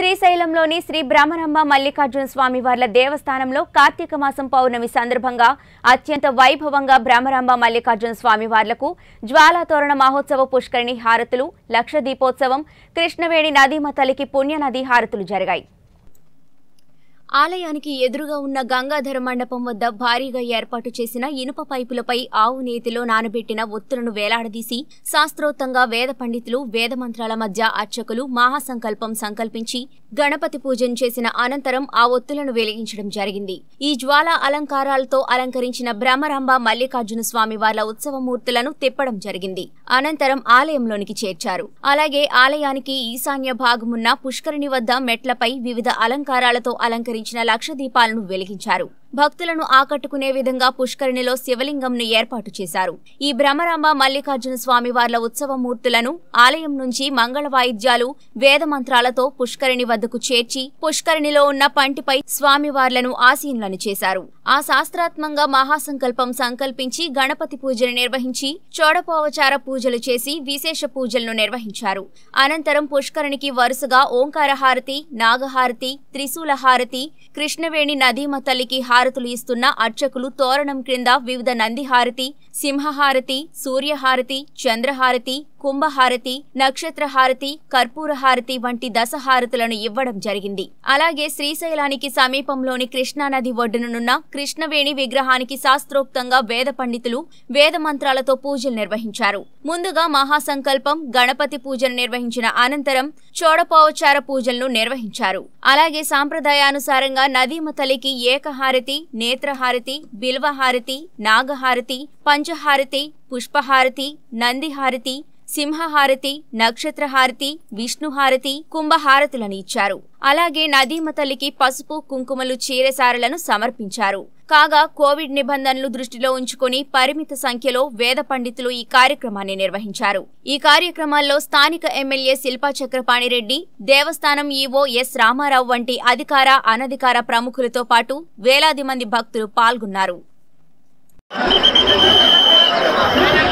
శ్రీశైలంలోని శ్రీ బ్రహ్మరంభ మల్లికార్జున స్వామి వార్ల దేవస్థానంలో కార్తీక మాసం పౌర్ణమి సందర్భంగా అత్యంత వైభవంగా బ్రహ్మరంభ మల్లికార్జున స్వామి వార్లకు జ్వాలాతోరణ మహోత్సవ పుష్కరిణి హారతులు లక్ష దీపోత్సవం కృష్ణవేణి నదీమ తల్లికి పుణ్యనది హారతులు జరిగాయి ఆలయానికి ఎదురుగా ఉన్న గంగాధర మండపం వద్ద భారీగా ఏర్పాటు చేసిన ఇనుప పైపులపై ఆవు నేతిలో నానబెట్టిన ఒత్తులను వేలాడదీసి శాస్త్రోక్తంగా వేద పండితులు వేద మంత్రాల మధ్య అర్చకులు మహాసంకల్పం సంకల్పించి గణపతి పూజను చేసిన అనంతరం ఆ ఒత్తులను వెలిగించడం జరిగింది ఈ జ్వాల అలంకారాలతో అలంకరించిన బ్రహ్మరంభ మల్లికార్జున స్వామి వార్ల ఉత్సవమూర్తులను తిప్పడం జరిగింది అనంతరం ఆలయంలోనికి చేర్చారు అలాగే ఆలయానికి ఈశాన్య భాగమున్న పుష్కరిణి వద్ద మెట్లపై వివిధ అలంకారాలతో అలంకరించిన లక్ష దీపాలను వెలిగించారు భక్తులను ఆకట్టుకునే విధంగా పుష్కరిణిలో శివలింగంను ఏర్పాటు చేశారు ఈ భ్రమరాంబ మల్లికార్జున స్వామి వార్ల ఉత్సవ మూర్తులను ఆలయం నుంచి మంగళ వాయిద్యాలు వేద మంత్రాలతో పుష్కరిణి వద్దకు చేర్చి పుష్కరిణిలో ఉన్న పంటిపై స్వామివార్లను ఆసీనులను చేశారు ఆ శాస్త్రాత్మంగా మహాసంకల్పం సంకల్పించి గణపతి పూజలు నిర్వహించి చోడపోవచార పూజలు చేసి విశేష పూజలను నిర్వహించారు అనంతరం పుష్కరిణికి వరుసగా ఓంకార హారతి నాగహారతి త్రిశూల హారతి కృష్ణవేణి నదీమ తల్లికి హారతులు ఇస్తున్న అర్చకులు తోరణం క్రింద వివిధ నందిహారతి సింహహారతి సూర్యహారతి చంద్రహారతి కుంభహారతి నక్షత్రహారతి కర్పూరహారతి వంటి దశహారతులను ఇవ్వడం జరిగింది అలాగే శ్రీశైలానికి సమీపంలోని కృష్ణానది ఒడ్డునున్న కృష్ణవేణి విగ్రహానికి శాస్త్రోక్తంగా వేద పండితులు వేద మంత్రాలతో పూజలు నిర్వహించారు ముందుగా మహాసంకల్పం గణపతి పూజలు నిర్వహించిన అనంతరం చోడపోవచార పూజలను నిర్వహించారు అలాగే సాంప్రదాయానుసారంగా నదీమ తల్లికి ఏకహారతి నేత్రహారతి బిల్వహారతి నాగహారతి పంచహారతి పుష్పహారతి నందిహారతి సింహహారతి నక్షత్రహారతి విష్ణుహారతి కుంభహారతులను ఇచ్చారు అలాగే నదీమ తల్లికి పసుపు కుంకుమలు చీరసారలను సమర్పించారు కాగా కోవిడ్ నిబంధనలు దృష్టిలో ఉంచుకుని పరిమిత సంఖ్యలో వేద పండితులు ఈ కార్యక్రమాన్ని నిర్వహించారు ఈ కార్యక్రమాల్లో స్థానిక ఎమ్మెల్యే శిల్పా చక్రపాణిరెడ్డి దేవస్థానం ఈవో ఎస్ రామారావు వంటి అధికార అనధికార ప్రముఖులతో పాటు వేలాది మంది భక్తులు పాల్గొన్నారు శ్రీ